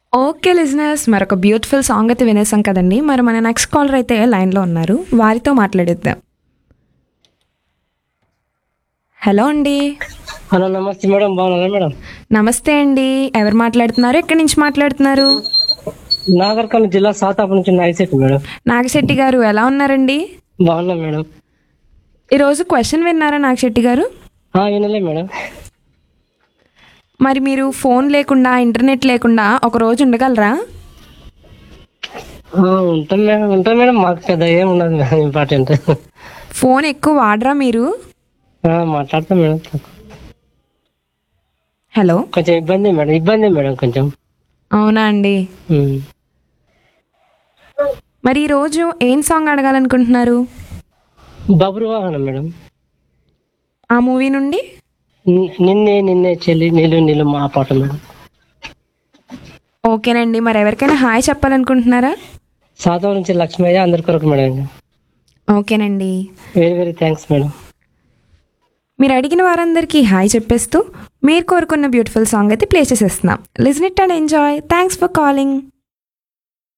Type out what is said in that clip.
Okay listeners మరొక beautiful song అయితే వినేసాం కదండి మరి మన నెక్స్ట్ కాలర్ అయితే లైన్లో ఉన్నారు వారితో మాట్లాడిద్దాం హలో అండి హలో నమస్తే మేడం బాగున్నారా మేడం నమస్తే అండి ఎవరు మాట్లాడుతున్నారు ఎక్కడి నుంచి మాట్లాడుతున్నారు నాగర్కర్నూలు జిల్లా సాతాపు నుంచి నాయశెట్టి మేడం నాగశెట్టి గారు ఎలా ఉన్నారండి బాగున్నా మేడం ఈరోజు క్వశ్చన్ విన్నారా నాగశెట్టి గారు ఆ, వినలే మేడం మరి మీరు ఫోన్ లేకుండా ఇంటర్నెట్ లేకుండా ఒక రోజు ఉండగలరా ఆ, ఉంటాం మేడం ఉంటాం మేడం మాకు పెద్ద ఏం ఉండదు మేడం ఇంపార్టెంట్ ఫోన్ ఎక్కువ వాడరా మీరు ఆ, మాట్లాడతాం మేడం హలో కొంచెం ఇబ్బంది మేడం ఇబ్బంది మేడం కొంచెం అవునా అండి ఉమ్. మరి ఈరోజు ఏం సాంగ్ అడగాలనుకుంటున్నారు బబురు వాహనం మేడం ఆ మూవీ నుండి ని- నిన్నే నిన్నే చెల్లి నీళ్ళు నీళ్ళు మా పాట మేడం ఓకేనండి మరి ఎవరికైనా హాయ్ చెప్పాలనుకుంటున్నారా సాతాపు నుంచి లక్ష్మయ్య అందరి కొరకు మేడం ఓకేనండి వెరీ వెరీ థ్యాంక్స్ మేడం మీరు అడిగిన వారందరికీ హాయ్ చెప్పేస్తూ మీరు కోరుకున్న బ్యూటిఫుల్ సాంగ్ అయితే ప్లే చేసేస్తున్నాం listen it and enjoy thanks for calling